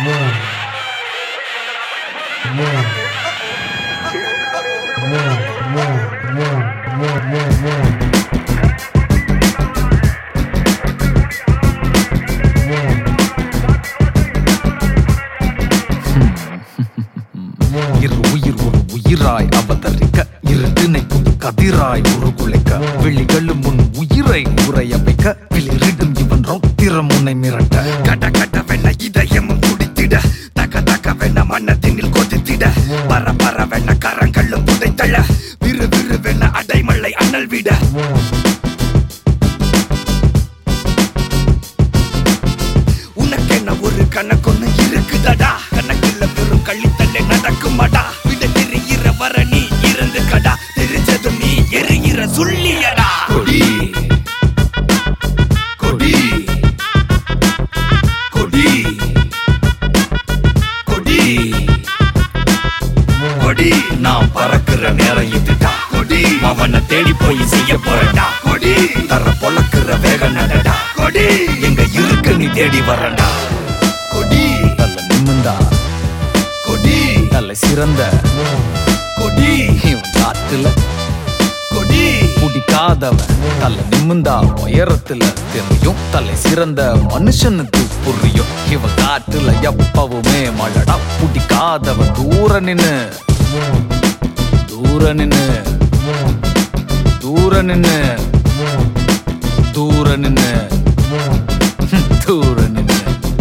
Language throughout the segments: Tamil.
இரு உயிர் ஒரு உயிராய் அவதரிக்க இருட்டினை புது கதிராய் உருகுலைக்க விழிகளும் முன் உயிரை உரைய வைக்க விளிரிடும் இவன் ரௌத்திரம் உன்னை மிரட்ட கட கட வெண்ண இதயமும் குடித்திட தக தக வெண்ண மன்னத்தினில் கொதித்திட பர பர வெண்ண கரங்களும் புதைத்தள விறு விறு வெண்ண அடைமலை அனல் விட உனக்கென்ன ஒரு கணக்கொன்னு இருக்குதடா கணக்கில் வெறும் கள்ளித்தள்ளே நடக்குமாடா விட தெரிகிற வர நீ இருந்து கடா தெரிஞ்சதும் நீ எரிகிற சொல்லியடா கொடி கொடி கொடி கொடி கொடி நான் பறக்குற நேரம் இதுடா கொடி அவனை தேடி போய் செய்ய போறடா கொடி தர பொழக்குற வேக நடடா கொடி எங்க இருக்கு நீ தேடி வரடா கொடி நல்ல நிமிந்தா கொடி நல்ல சிறந்த கொடி இவன் காட்டுல கொடி பிடிக்காதவன் தலை நிமிந்தா உயரத்துல தெரியும் தலை சிறந்த மனுஷனுக்கு புரியும் இவன் காட்டுல எப்பவுமே மழடா பிடிக்காதவன் தூர நின்னு தூர நின்னு தூர நின்னு தூர நின்னு தூர நின்னு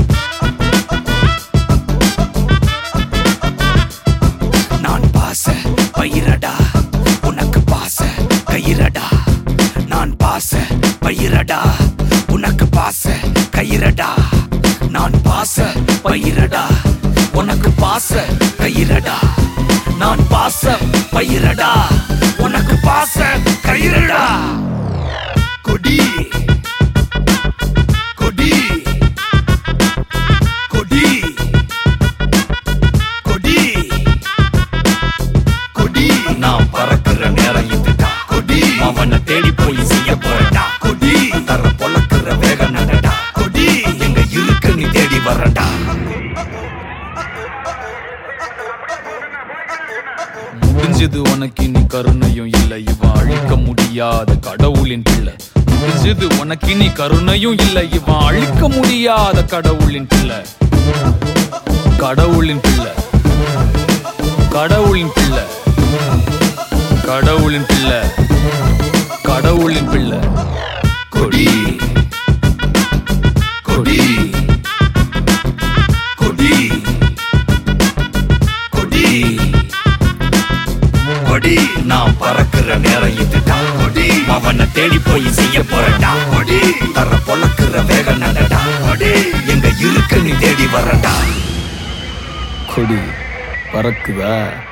நான் பாச பயிரடா உனக்கு பாச கயிரடா நான் பாச பயிரடா உனக்கு பாச கயிரடா நான் பாச பயிரடா உனக்கு பாச கயிரடா நான் பாச பயிரடா உனக்கு பாச கயிரடா கொடி கொடி கொடி கொடி கொடி நான் பறக்குற நேரம் இதுடா கொடி அவனை தேடி போய் செய்ய போறடா கொடி தர பொழக்குற வேக நடடா கொடி எங்க இருக்கு நீ தேடி வரடா முடிஞ்சது உனக்கு இனி கருணையும் இல்லை இவன் அழிக்க முடியாத கடவுளின் பிள்ளை முடிஞ்சது உனக்கு இனி கருணையும் இல்லை இவன் அழிக்க முடியாத கடவுளின் பிள்ளை கடவுளின் பிள்ளை கடவுளின் பிள்ளை கடவுளின் பிள்ளை கடவுளின் பிள்ளை கொடி கொடி கொடி கொடி கொடி நான் பறக்குற நேரம் இதுடா கொடி அவனை தேடி போய் செய்ய போறடா கொடி தர பொழக்குற வேக நடடா கொடி எங்க இருக்கு நீ தேடி வரடா கொடி பறக்குதா